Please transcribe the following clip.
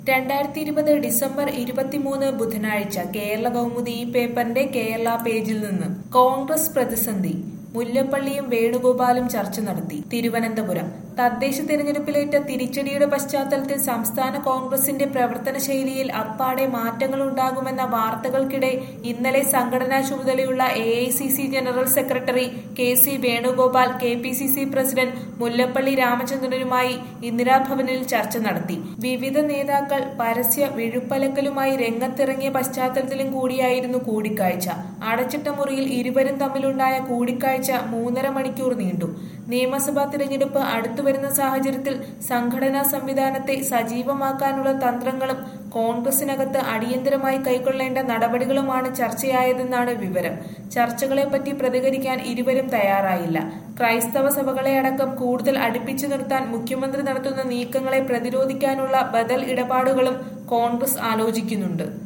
രണ്ടായിരത്തി ഇരുപത് ഡിസംബർ ഇരുപത്തിമൂന്ന് ബുധനാഴ്ച കേരള കൗമുദി ഈ പേപ്പറിന്റെ കേരള പേജിൽ നിന്ന് കോൺഗ്രസ് പ്രതിസന്ധി മുല്ലപ്പള്ളിയും വേണുഗോപാലും ചർച്ച നടത്തി തിരുവനന്തപുരം തദ്ദേശ തെരഞ്ഞെടുപ്പിലേറ്റ തിരിച്ചടിയുടെ പശ്ചാത്തലത്തിൽ സംസ്ഥാന കോൺഗ്രസിന്റെ പ്രവർത്തന ശൈലിയിൽ അപ്പാടെ മാറ്റങ്ങൾ ഉണ്ടാകുമെന്ന വാർത്തകൾക്കിടെ ഇന്നലെ സംഘടനാ ചുമതലയുള്ള A I C C general secretary K C Venugopal K P C C president Mullappally രാമചന്ദ്രനുമായി ഇന്ദിരാഭവനിൽ ചർച്ച നടത്തി വിവിധ നേതാക്കൾ പരസ്യ വിഴുപ്പലക്കലുമായി രംഗത്തിറങ്ങിയ പശ്ചാത്തലത്തിലും കൂടിയായിരുന്നു കൂടിക്കാഴ്ച അടച്ചിട്ട മുറിയിൽ ഇരുവരും തമ്മിലുണ്ടായ കൂടിക്കാഴ്ച മൂന്നര മണിക്കൂർ നീണ്ടു നിയമസഭാ തിരഞ്ഞെടുപ്പ് അടുത്തുവരുന്ന സാഹചര്യത്തിൽ സംഘടനാ സംവിധാനത്തെ സജീവമാക്കാനുള്ള തന്ത്രങ്ങളും കോൺഗ്രസിനകത്ത് അടിയന്തരമായി കൈക്കൊള്ളേണ്ട നടപടികളുമാണ് ചർച്ചയായതെന്നാണ് വിവരം ചർച്ചകളെപ്പറ്റി പ്രതികരിക്കാൻ ഇരുവരും തയ്യാറായില്ല ക്രൈസ്തവ സഭകളെ അടക്കം കൂടുതൽ അടുപ്പിച്ചു നിർത്താൻ മുഖ്യമന്ത്രി നടത്തുന്ന നീക്കങ്ങളെ പ്രതിരോധിക്കാനുള്ള ബദൽ ഇടപാടുകളും കോൺഗ്രസ് ആലോചിക്കുന്നുണ്ട്